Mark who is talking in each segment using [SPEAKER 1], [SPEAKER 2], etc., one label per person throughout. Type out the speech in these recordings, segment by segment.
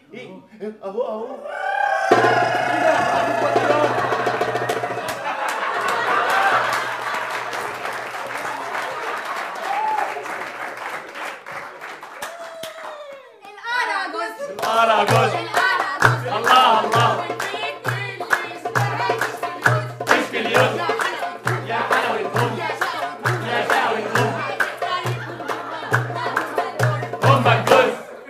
[SPEAKER 1] ايه اهو اهو
[SPEAKER 2] الأراجوز
[SPEAKER 1] الأراجوز.
[SPEAKER 2] الأراجوز
[SPEAKER 1] الله الله
[SPEAKER 2] والبيت اللي اسمها الفلوس.
[SPEAKER 1] مش اليوم
[SPEAKER 2] يا حلاوة
[SPEAKER 1] يا حلاوتهم
[SPEAKER 2] يا شقوة
[SPEAKER 1] يا شاوتهم
[SPEAKER 2] أراجوز
[SPEAKER 1] هم الجوز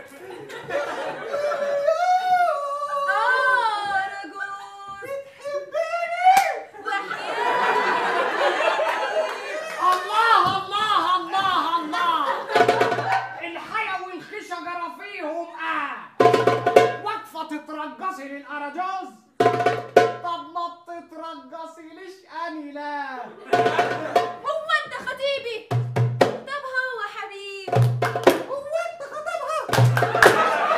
[SPEAKER 3] الله الله الله الله الحياة والخشجرة فيهم اه واقفة تترجصي للأراجوز طب ما بتترجصي ليش أني لا
[SPEAKER 2] هو انت خطيبي طب هو حبيبي
[SPEAKER 3] هو أنت خطيبها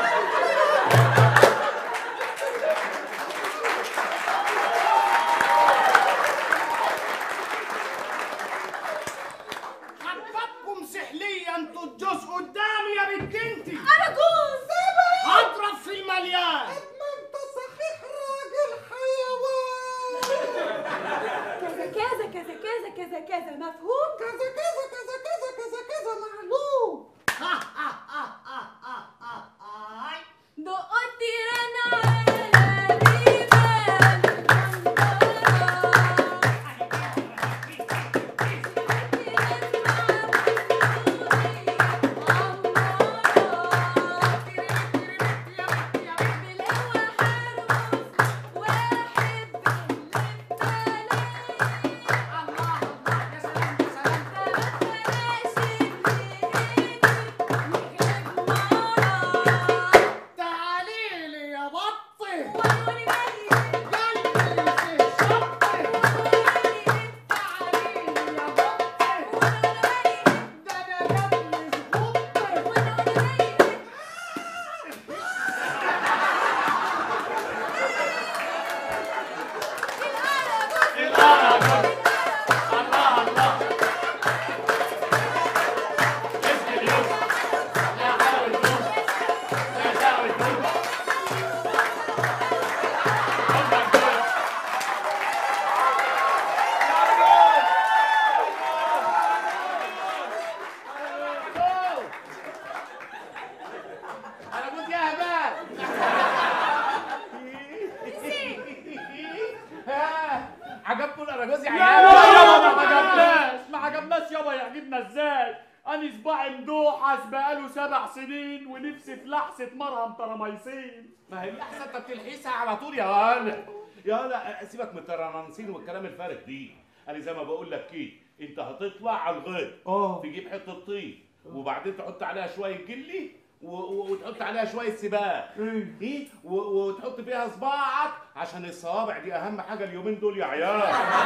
[SPEAKER 3] حبتكم سحلية انتوا الجوز قدامي يا بنت انتي
[SPEAKER 2] أراجوز
[SPEAKER 3] هضرب في المليان ما انت صحيح راجل حيوان
[SPEAKER 2] كذا كذا كذا كذا كذا كذا مفهوم
[SPEAKER 3] كذا كذا كذا كذا كذا كذا معلوم
[SPEAKER 2] دقت رن على ريبان
[SPEAKER 3] تعالي لي يا بطي
[SPEAKER 2] وروني بالي
[SPEAKER 3] قلبي في شطي تعالي لي يا بطي ده انا جابلي زغطي
[SPEAKER 1] الأراجوز الله الله مش اليوم يا حلاوتهم يا شاوتهم هم الجوز
[SPEAKER 3] انا يا هبال ها عجبكم الاراجوز يا
[SPEAKER 1] لا
[SPEAKER 3] عيال
[SPEAKER 1] يابا ما عجبناش ما عجبناش يابا يعجبنا ازاي انا صباعي مدوحس بقاله سبع سنين ونفسي في لحسه مرهم تراميسين
[SPEAKER 3] ما هي احسن انت بتلحسها على طول يا هلا
[SPEAKER 1] يا لا سيبك من التراميسين والكلام الفارغ دي انا زي ما بقول لك كده انت هتطلع على الغيط
[SPEAKER 3] اه
[SPEAKER 1] تجيب حته طين وبعدين تحط عليها شويه جلي و- و- وتحط عليها شويه سباق ايه و- وتحط فيها صباعك عشان الصوابع دي اهم حاجه اليومين دول يا عيال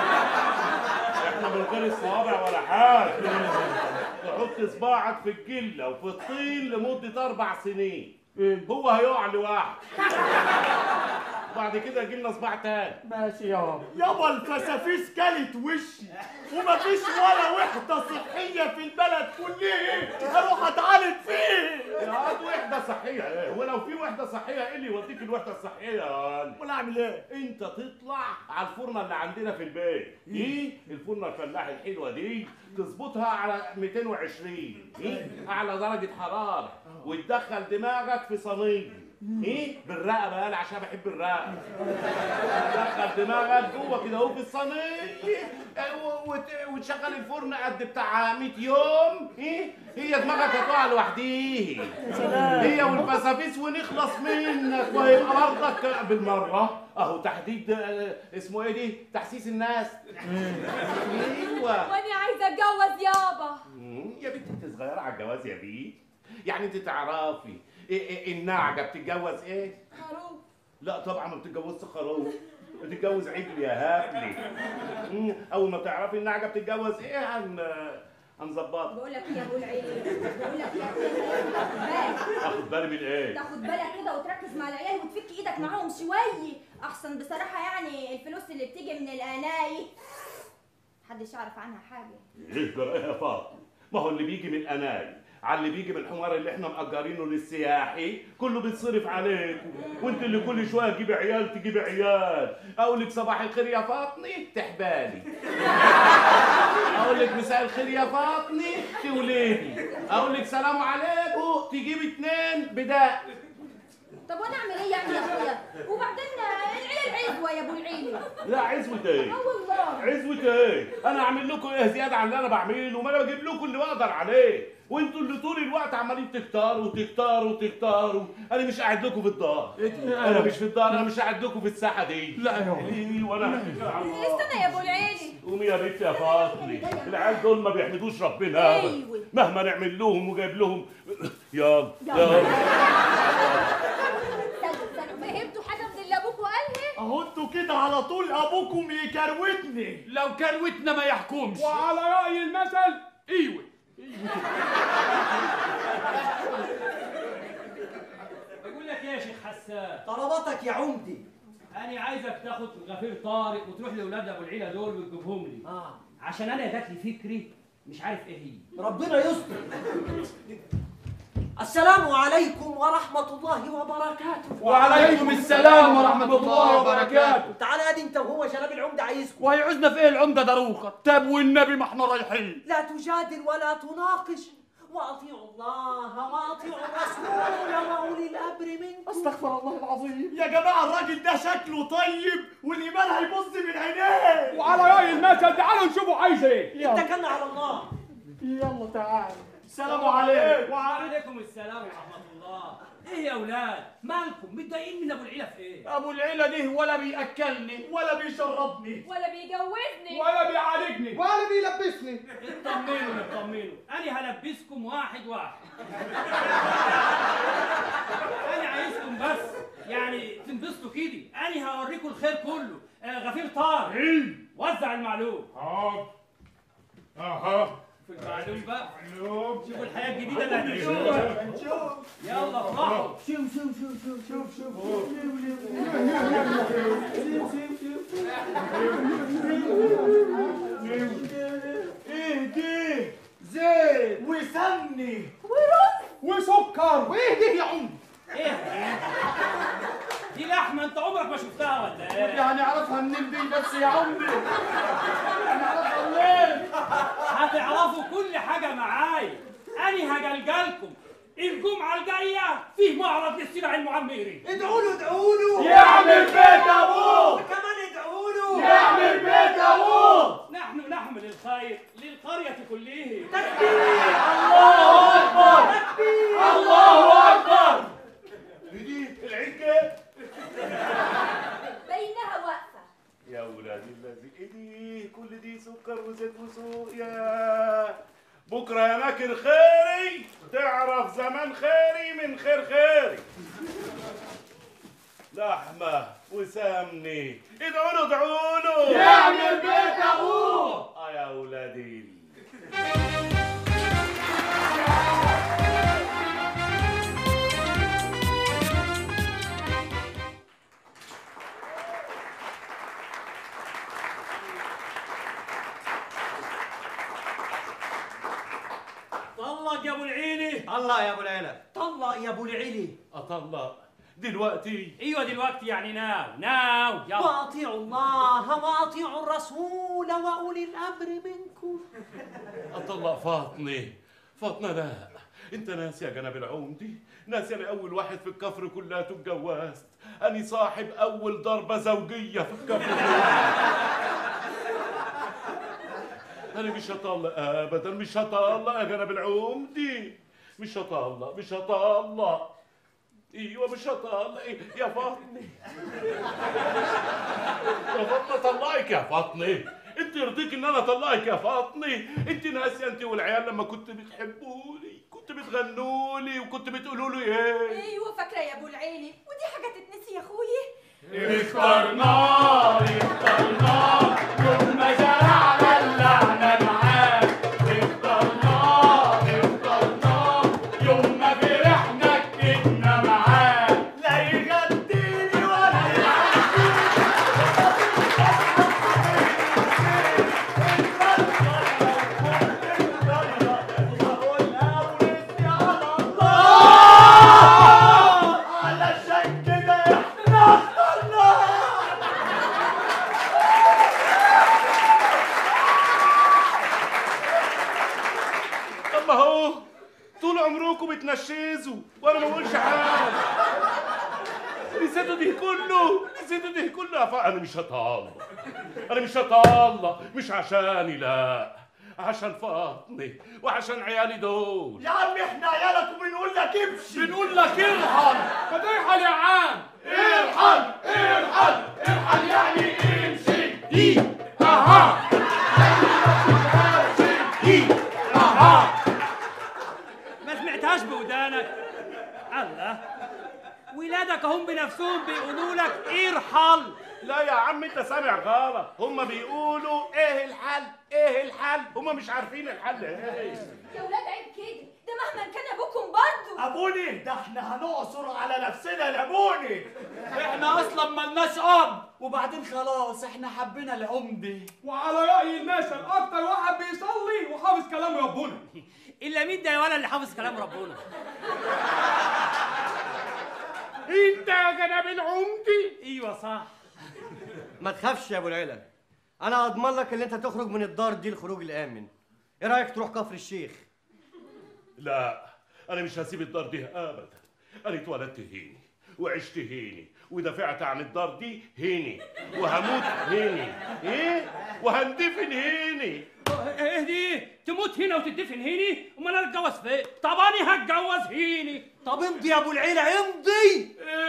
[SPEAKER 1] احنا من غير الصوابع ولا حاجه تحط صباعك في الجله وفي الطين لمده اربع سنين هو هيقع لوحده بعد كده يجي لنا صباع تاني
[SPEAKER 3] ماشي يابا
[SPEAKER 1] يابا الفسافيس كلت وشي ومفيش ولا وحدة صحية في البلد كلها اروح اتعالج فيه يا واد وحدة صحية ايه ولو في وحدة صحية ايه اللي يوديك الوحدة الصحية يا واد
[SPEAKER 3] ولا اعمل ايه
[SPEAKER 1] انت تطلع على الفرنة اللي عندنا في البيت ايه الفرنة الفلاح الحلوة دي تظبطها على 220 ايه اعلى درجة حرارة وتدخل دماغك في صينية ايه بالرقبه يالا عشان بحب الرقبه تدخل دماغك جوه كده اهو في الصينيه اه، و- وت- وتشغل الفرن قد بتاع 100 يوم ايه هي دماغك هتقع لوحديها هي والفسافيس ونخلص منك وهيبقى برضك بالمره اهو تحديد اه، اسمه ايه دي تحسيس الناس ايوه
[SPEAKER 2] وانا عايزه اتجوز يابا
[SPEAKER 1] مم، يا بنتي انت صغيره على الجواز يا بيه يعني انت تعرفي إيه إيه النعجه بتتجوز ايه
[SPEAKER 2] خروف
[SPEAKER 1] لا طبعا ما بتتجوزش خروف بتتجوز عجل يا هبلي مم، اول ما تعرفي النعجه بتتجوز ايه هن هنظبطها
[SPEAKER 2] بقول لك ايه يا ابو العيد بقول لك يا بالك
[SPEAKER 1] اخد بالي من ايه
[SPEAKER 2] تاخد بالك كده وتركز مع العيال وتفك ايدك معاهم شويه احسن بصراحه يعني الفلوس اللي بتيجي من الاناي محدش يعرف عنها حاجه
[SPEAKER 1] ايه جرى ايه يا فاطمه ما هو اللي بيجي من الاناي على اللي بيجي من الحمار اللي احنا مأجرينه للسياحي كله بيتصرف عليكم وانت اللي كل شويه تجيب عيال تجيب عيال اقول لك صباح الخير يا فاطمه تحبالي اقول لك مساء الخير يا فاطمه توليدي اقول لك سلام عليكم تجيب اتنين بداء
[SPEAKER 2] طب وانا اعمل ايه يعني يا اخويا وبعدين العيله العزوه يا ابو العيله
[SPEAKER 1] لا عزوة ايه
[SPEAKER 2] اه والله
[SPEAKER 1] عزوة ايه؟ أنا أعمل لكم إيه زيادة عن اللي أنا بعمله؟ ما أنا بجيب لكم اللي بقدر عليه، وأنتوا اللي طول الوقت عمالين تكتروا وتكتروا وتكتروا، أنا مش قاعد لكم في الدار، أنا مش في الدار، أنا مش قاعد لكم في الساحة دي.
[SPEAKER 4] لا يا عم.
[SPEAKER 1] إيه وأنا هتكل على الله.
[SPEAKER 2] استنى يا ابو العيله
[SPEAKER 1] قومي يا بنت يا فاطمة، العيال دول ما بيحمدوش ربنا أبدا،
[SPEAKER 2] أيوة.
[SPEAKER 1] مهما نعمل لهم وجايب لهم يلا
[SPEAKER 2] يلا.
[SPEAKER 1] يلا
[SPEAKER 2] استنوا استنوا فهمتوا حاجه من اللي ابوكوا قالها
[SPEAKER 3] اهو انتوا كده على طول ابوكم يكروتني
[SPEAKER 4] لو كروتنا ما يحكمش
[SPEAKER 3] وعلى رأي المثل
[SPEAKER 4] ايوه
[SPEAKER 5] بقول لك ايه يا شيخ حسان
[SPEAKER 6] طلباتك يا عمدي
[SPEAKER 5] انا عايزك تاخد غفير طارق وتروح لاولاد ابو العيله دول وتجيبهم لي
[SPEAKER 6] اه
[SPEAKER 5] عشان انا جات لي فكري مش عارف ايه هي
[SPEAKER 6] ربنا يستر السلام عليكم ورحمة الله وبركاته
[SPEAKER 4] وعليكم السلام ورحمة الله وبركاته
[SPEAKER 6] تعال ادي انت وهو شباب العمدة عايزكم
[SPEAKER 4] وهيعوزنا في ايه العمدة دروخة طب والنبي ما احنا رايحين
[SPEAKER 6] لا تجادل ولا تناقش واطيعوا الله واطيعوا الرسول واولي الامر منكم
[SPEAKER 4] استغفر الله العظيم
[SPEAKER 3] يا جماعة الراجل ده شكله طيب والإيمان هيبص من عينيه
[SPEAKER 7] وعلى رأي المثل تعالوا نشوفوا عايز ايه
[SPEAKER 6] اتكلنا على الله
[SPEAKER 4] يلا تعال
[SPEAKER 3] السلام عليكم
[SPEAKER 5] وعليكم السلام ورحمه الله ايه يا اولاد مالكم متضايقين من ابو العيله في ايه
[SPEAKER 4] ابو العيلة ده ولا بياكلني
[SPEAKER 3] ولا بيشربني
[SPEAKER 2] ولا بيجوزني
[SPEAKER 7] ولا بيعالجني
[SPEAKER 3] ولا بيلبسني
[SPEAKER 5] اطمنوا اطمنوا انا هلبسكم واحد واحد انا عايزكم بس يعني تنبسطوا كده انا هوريكم الخير كله آه غفير طارق وزع المعلوم
[SPEAKER 7] حاضر اها
[SPEAKER 5] في المعلوم بقى
[SPEAKER 7] معلوم
[SPEAKER 5] شوفوا الحياه الجديده اللي هتعيشوها يلا افرحوا
[SPEAKER 3] ايه دي زيت وسمني
[SPEAKER 7] وسكر
[SPEAKER 3] وايه دي يا عمدي
[SPEAKER 5] ايه دي لحمه انت عمرك ما شفتها ولا ايه
[SPEAKER 4] يعني اعرفها منين دي بس يا عمي انا اعرفها منين
[SPEAKER 5] هتعرفوا كل حاجه معايا انا هجلجلكم الجمعه الجايه فيه معرض للسلع المعمري
[SPEAKER 6] ادعوا له ادعوا له
[SPEAKER 3] يعمل بيت ابوه
[SPEAKER 6] كمان ادعوا له
[SPEAKER 3] يعمل بيت ابوه
[SPEAKER 5] نحن نحمل الخير للقريه كلها
[SPEAKER 3] الله اكبر الله اكبر
[SPEAKER 1] دي العيد جه
[SPEAKER 2] بينها واقفه
[SPEAKER 1] يا ولاد الذي ايه دي كل دي سكر وزيت وسوق يا بكره يا ماكر خيري تعرف زمان خيري من خير خيري لحمه وسمني ادعوا له ادعوا له
[SPEAKER 3] يعمل بيت ابوه
[SPEAKER 1] اه يا ولادي
[SPEAKER 5] طلق يا ابو العيلي
[SPEAKER 6] الله يا ابو العيلة طلق يا ابو العلي
[SPEAKER 1] اطلق دلوقتي
[SPEAKER 5] ايوه دلوقتي يعني ناو ناو يلا
[SPEAKER 6] واطيعوا الله واطيعوا الرسول واولي الامر منكم
[SPEAKER 1] اطلق فاطمه فاطمه لا انت ناسي يا جناب العمدي ناسي انا اول واحد في الكفر كلها اتجوزت اني صاحب اول ضربه زوجيه في الكفر انا مش هطلق ابدا مش هطلق يا جناب العمدي مش هطلق مش هطلق ايوه مش هطلق إيه؟ يا فاطمه يا فاطمه طلقك يا فاطمه انت يرضيك ان انا اطلقك يا فاطمه انت ناسيه انت والعيال لما كنت بتحبوني كنت بتغنوا لي وكنت بتقولوا لي ايه
[SPEAKER 2] ايوه فاكره يا ابو العيلي ودي حاجه تتنسي يا اخويا
[SPEAKER 3] اخترناه اخترناه يوم ما زرعنا اللعنة معاه اخترناه اخترناه يوم ما فرحنا كدنا معاه لا يغديني ولا يعديني عشان كده احنا اخترناها
[SPEAKER 1] طب ما هو طول عمركم بتنشزوا وانا ما بقولش حاجه نسيتوا ده كله نسيتوا ده كله يا فا- انا مش هطلع انا مش هطلع مش عشاني لا عشان فاطمه وعشان عيالي دول
[SPEAKER 3] يا عم احنا عيالك وبنقول لك امشي
[SPEAKER 1] بنقول لك ارحل
[SPEAKER 7] ما ترحل يا عم
[SPEAKER 1] ارحل ارحل ارحل يعني امشي
[SPEAKER 7] ايه اها
[SPEAKER 1] ايه اها
[SPEAKER 5] ما سمعتهاش بودانك الله ولادك هم بنفسهم بيقولوا لك ارحل
[SPEAKER 1] لا يا عم انت سامع غلط هم بيقولوا ايه الحل ايه الحل هم مش عارفين الحل ايه
[SPEAKER 2] يا ولاد عيب كده ده مهما كان ابوكم برضه
[SPEAKER 3] ابوني ده احنا هنعصر على نفسنا لابوني
[SPEAKER 6] احنا اصلا ملناش اب وبعدين خلاص احنا حبينا العمده
[SPEAKER 7] وعلى رأي الناس اكتر واحد بيصلي وحافظ كلام ربنا
[SPEAKER 5] الا مين ده يا ولا اللي حافظ كلام ربنا
[SPEAKER 1] انت يا جناب العمدي
[SPEAKER 5] ايوه صح
[SPEAKER 8] ما تخافش يا ابو العلا انا اضمن لك ان انت تخرج من الدار دي الخروج الامن ايه رايك تروح كفر الشيخ
[SPEAKER 1] لا انا مش هسيب الدار دي ابدا انا اتولدت هيني وعشت هيني ودافعت عن الدار دي هيني وهموت هيني ايه وهندفن هيني
[SPEAKER 5] ايه دي تموت هنا وتدفن هيني امال انا اتجوز فين طب انا هتجوز هيني
[SPEAKER 6] طب امضي يا ابو العيله امضي